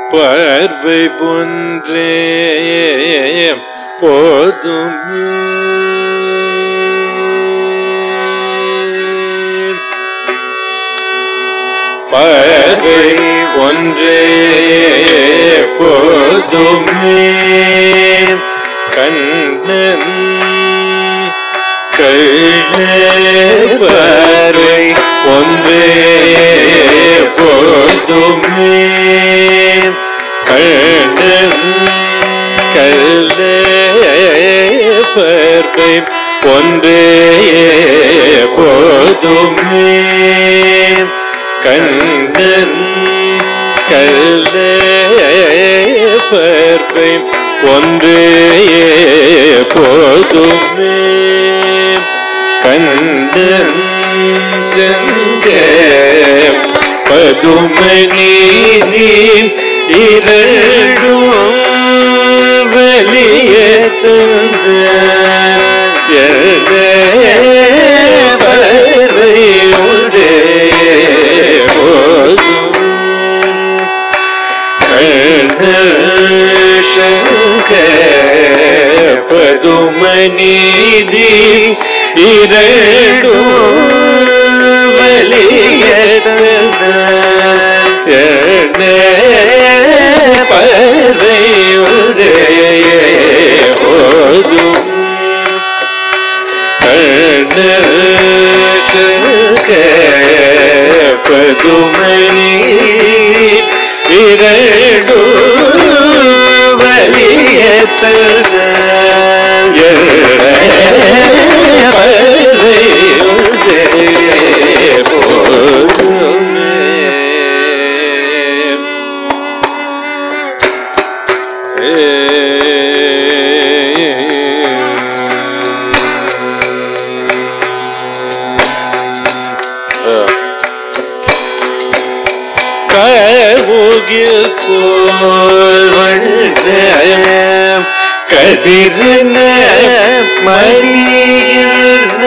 பார்வை ஒன்றே போதும் பார்வை ஒன்றே போதுமே கண்ணன் கள்ள பார்வை ஒன்றே போதுமே கண்ணன் கள்ள பார்வை ஒன்றே போதுமே கண்ணன் கள்ள பார்வை ஒன்றே போதுமே கண்ணன் செங்க பதுமநீதி இரண்டும் வெளிய தந்த பறையுடே போதும் கணசங்க பதுமநீதி இரண்டும் பறையுடே போதும் கணசங்க பதுமணி இரண்டு வலியத்தத கமுகில் போல் வண்ண கதிர்ன மறியின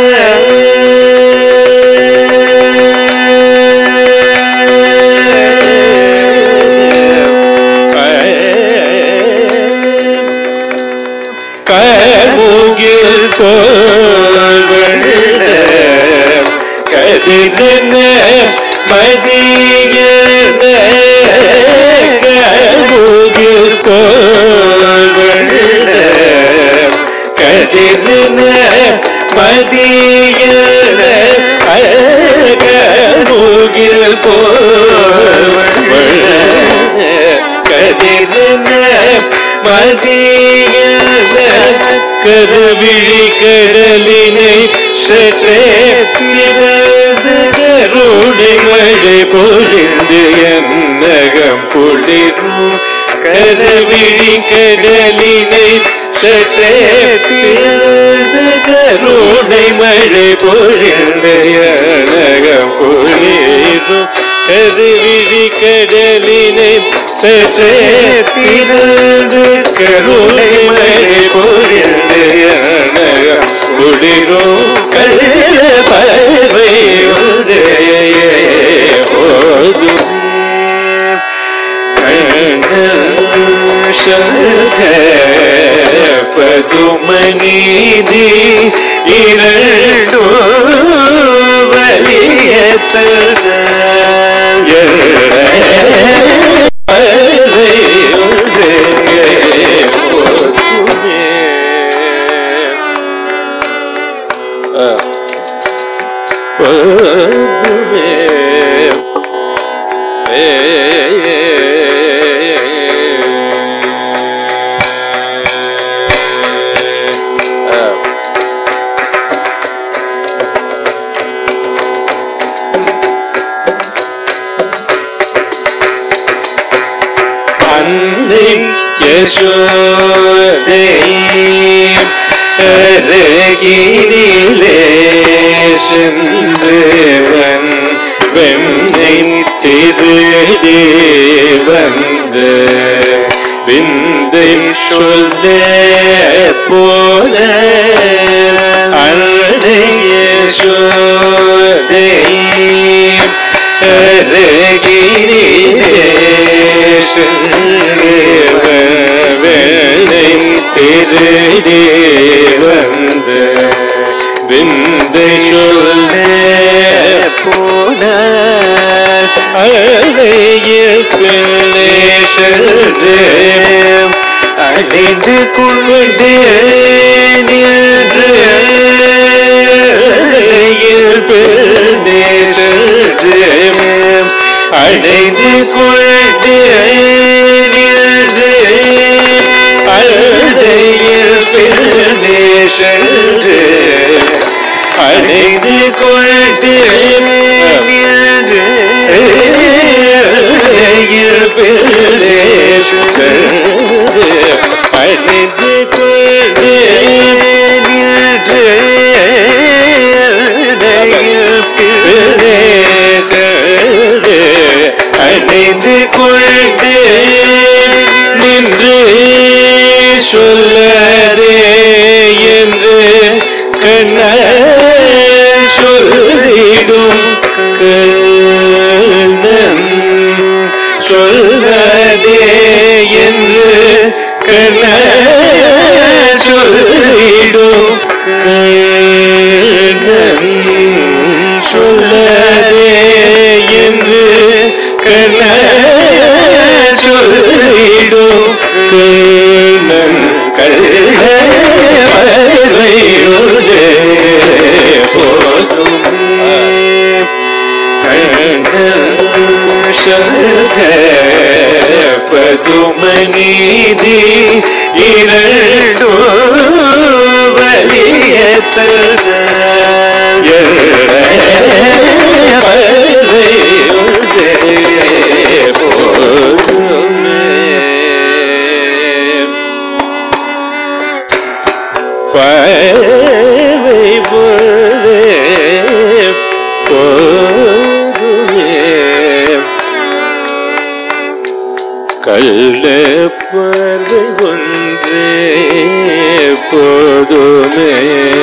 கமுகில் போல் வண்ண கதிர்ன மதியன கமுகில் போல் வண்ண கதிர்ன மதியன கமுகில் போல் வண்ண கதிர்ன மதியன கருவிழி கடலினை சற்றே திறந்து கருணை மழை பொழிந்து என்னகம் பொழிரும் கருவிழி கடலினை சற்றே திறந்து கருணை மழை பொழிந்து என்னகம் பொழிரும் கருவிழி கடலினை சற்றே திறந்து கருணை மழை பொழிந்து என்னகம் குளிரும் கள்ள பார்வை போதும் சங்க பதுமநீதி இரண்டு வலியத்தத பார்வை பதுமே அன்னை யசோதை அருகினிலே சென்றவன் வெண்ணை திருடி வந்து விந்தை சொல்ல போத அன்னை யசோதை அருகினிலே திருடி வந்த விந்தை சொல்ல போன அழையில் பிள்ளை சென்று அடைந்து கொண்டு நின்று அழையில் பிள்ளை சென்று அடைந்து கொண்டு நின்று அழையில் பிள்ளை சென்று அடைந்து கொண்டு நின்று அணிந்து கொண்டு நின்று அணிந்து கொண்டு நின்று சொல்லதே என்று கண்ண சொல்லிடும் கண்ணன் சொல்வதே என்று கண்ண சொல்லிடும் கண்ணன் சொல்லதே என்று கண்ண சொல்லிடும் கண்ணன் கள்ள பார்வையுதே போதும் பதுமநீதி இரண்டு வலியத்தத பார்வை போலே போதுமே கள்ள பார்வை ஒன்றே போதுமே